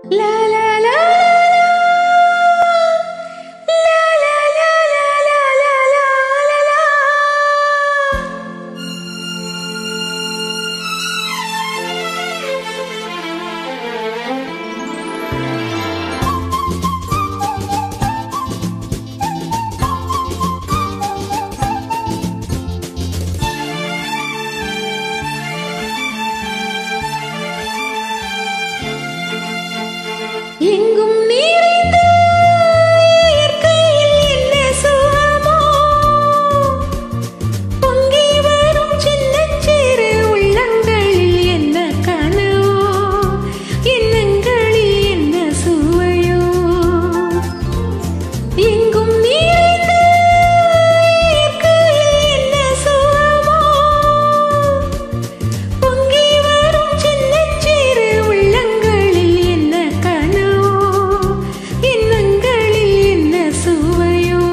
La la la la la la la la la la la la எங்கும் நிறைந்த இயற்கையில் என்ன சுகமோ பொங்கி வரும் சின்னஞ்சிறு உள்ளங்களில் என்ன கனவோ எண்ணங்களில் என்ன சுவையோ எங்கும் நிறைந்த இயற்கையில் என்ன சுகமோ பொங்கி வரும் சின்னஞ்சிறு உள்ளங்களில் என்ன கனவோ எண்ணங்களில் என்ன சுவையோ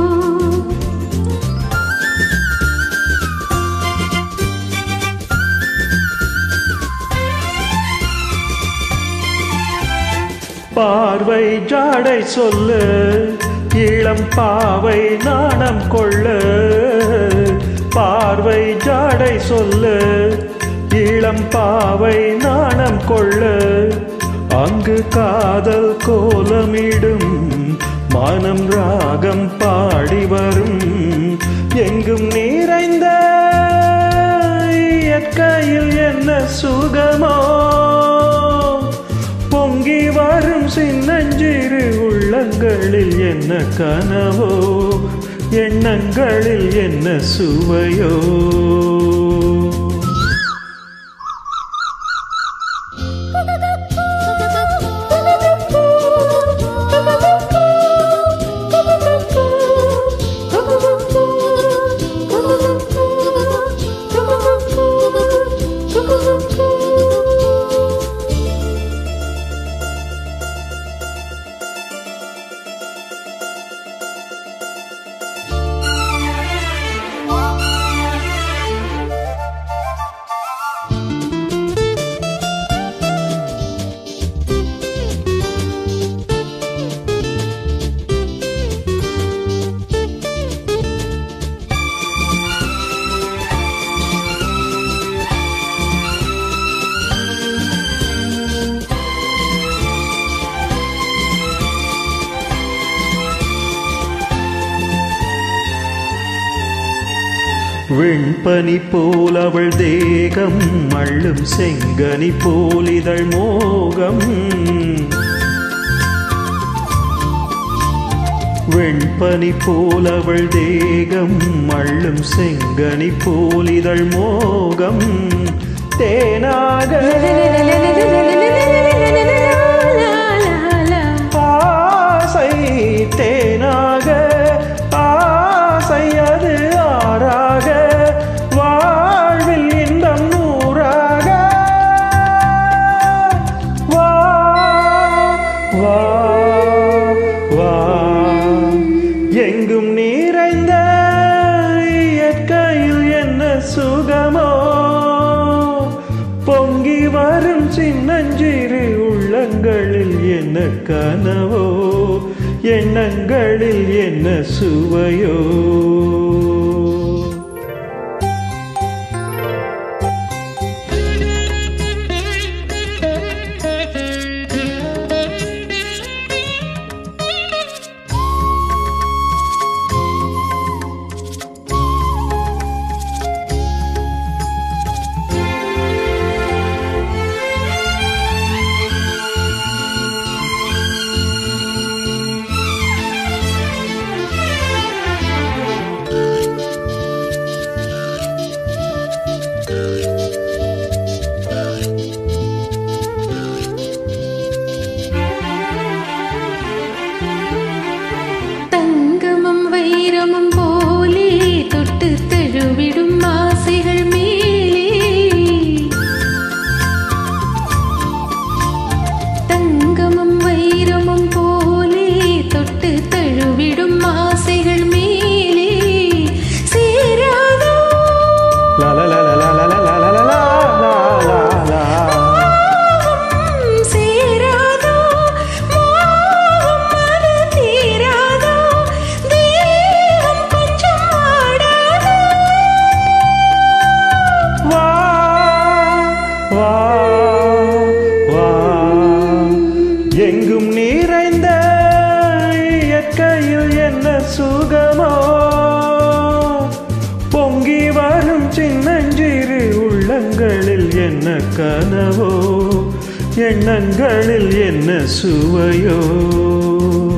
பார்வை ஜாடை சொல்ல இளம் பாவை நாணம் கொள்ள பார்வை ஜாடை சொல்ல இளம் பாவை நாணம் கொள்ள அங்கு காதல் கோலமிடும் மனம் ராகம் பாடி வரும் எங்கும் நிறைந்த இயற்கையில் என்ன சுகமோ பொங்கி வரும் சின்னஞ்சிறு உள்ளங்களில் என்ன கனவோ எண்ணங்களில் என்ன சுவையோ வெண்பனி போல் அவள் தேகம் அள்ளும் செங்கனி போல் இதழ் மோகம் வெண்பனி போல் அவள் தேகம் அள்ளும் செங்கனி போல் இதழ் மோகம் தேனாக ஆசை தேனாக ஆசை அது ஆறாக வாழ்வில் இன்பம் நூறாக வா வா வா எங்கும் நிறைந்த இயற்கையில் என்ன சுகமோ பொங்கி வரும் சின்னஞ்சிறு உள்ளங்களில் என்ன கனவோ எண்ணங்களில் என்ன சுவையோ என்ன கனவோ எண்ணங்களில் என்ன சுவையோ